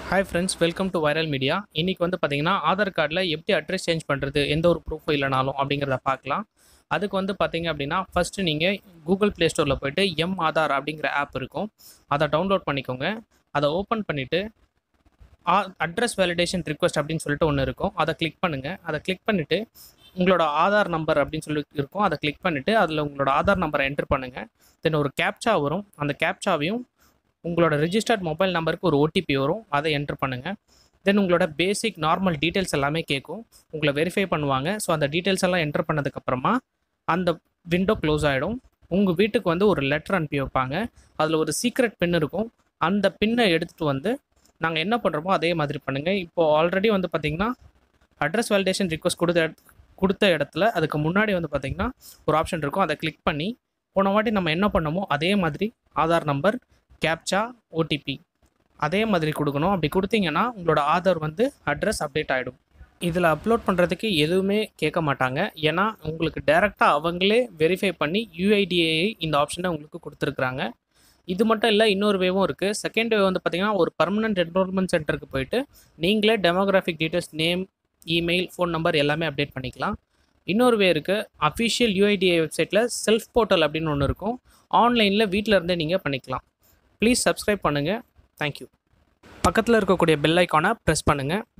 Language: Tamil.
hi friends welcome to viral media இன்றைக்கி வந்து பார்த்தீங்கன்னா ஆதார் கார்டில் எப்படி அட்ரஸ் சேஞ்ச் பண்ணுறது எந்த ஒரு ப்ரூஃபும் இல்லைனாலும் அப்படிங்கிறத பார்க்கலாம் அதுக்கு வந்து பார்த்தீங்க அப்படின்னா ஃபஸ்ட்டு நீங்கள் கூகுள் ப்ளே ஸ்டோரில் போயிட்டு எம் ஆதார் அப்படிங்கிற ஆப் இருக்கும் அதை டவுன்லோட் பண்ணிக்கோங்க அதை ஓப்பன் பண்ணிவிட்டு அட்ரஸ் வேலிடேஷன் ரிக்வஸ்ட் அப்படின்னு சொல்லிட்டு ஒன்று இருக்கும் அதை கிளிக் பண்ணுங்கள் அதை கிளிக் பண்ணிவிட்டு உங்களோட ஆதார் நம்பர் அப்படின்னு சொல்லி இருக்கும் அதை கிளிக் பண்ணிவிட்டு அதில் உங்களோட ஆதார் நம்பரை என்டர் பண்ணுங்கள் தென் ஒரு கேப்சா வரும் அந்த கேப்சாவையும் உங்களோட ரிஜிஸ்டர்ட் மொபைல் நம்பருக்கு ஒரு ஓடிபி வரும் அதை என்டர் பண்ணுங்கள் தென் உங்களோட பேசிக் நார்மல் டீட்டெயில்ஸ் எல்லாமே கேட்கும் உங்களை வெரிஃபை பண்ணுவாங்க ஸோ அந்த டீட்டெயில்ஸ் எல்லாம் என்டர் பண்ணதுக்கப்புறமா அந்த விண்டோ க்ளோஸ் ஆகிடும் உங்கள் வீட்டுக்கு வந்து ஒரு லெட்டர் அனுப்பி வைப்பாங்க அதில் ஒரு சீக்ரெட் பின் இருக்கும் அந்த பின்னை எடுத்துகிட்டு வந்து நாங்கள் என்ன பண்ணுறோமோ அதே மாதிரி பண்ணுங்கள் இப்போது ஆல்ரெடி வந்து பார்த்திங்கன்னா அட்ரஸ் வேலிடேஷன் ரிக்வஸ்ட் கொடுத்த இடத்து கொடுத்த இடத்துல அதுக்கு முன்னாடி வந்து பார்த்திங்கன்னா ஒரு ஆப்ஷன் இருக்கும் அதை கிளிக் பண்ணி போன வாட்டி நம்ம என்ன பண்ணோமோ அதே மாதிரி ஆதார் நம்பர் கேப்சா ஓடிபி அதே மாதிரி கொடுக்கணும் அப்படி கொடுத்தீங்கன்னா உங்களோட ஆதார் வந்து அட்ரஸ் அப்டேட் ஆகிடும் இதில் அப்லோட் பண்ணுறதுக்கு எதுவுமே கேட்க மாட்டாங்க ஏன்னா உங்களுக்கு டைரெக்டாக அவங்களே வெரிஃபை பண்ணி யூஐடிஏஐ இந்த ஆப்ஷனை உங்களுக்கு கொடுத்துருக்குறாங்க இது மட்டும் இல்லை இன்னொரு வேவும் இருக்குது செகண்ட் வே வந்து பார்த்திங்கன்னா ஒரு பர்மனெண்ட் என்ரோல்மெண்ட் சென்டருக்கு போயிட்டு நீங்களே demographic details name email phone number எல்லாமே அப்டேட் பண்ணிக்கலாம் இன்னொரு வே இருக்குது அஃபிஷியல் யூஐடிஏ வெப்சைட்டில் செல்ஃப் போர்ட்டல் அப்படின்னு ஒன்று இருக்கும் ஆன்லைனில் வீட்டில் இருந்தே நீங்கள் பண்ணிக்கலாம் ப்ளீஸ் சப்ஸ்கிரைப் பண்ணுங்கள் தேங்க்யூ பக்கத்தில் இருக்கக்கூடிய பெல் ஐக்கானை ப்ரெஸ் பண்ணுங்கள்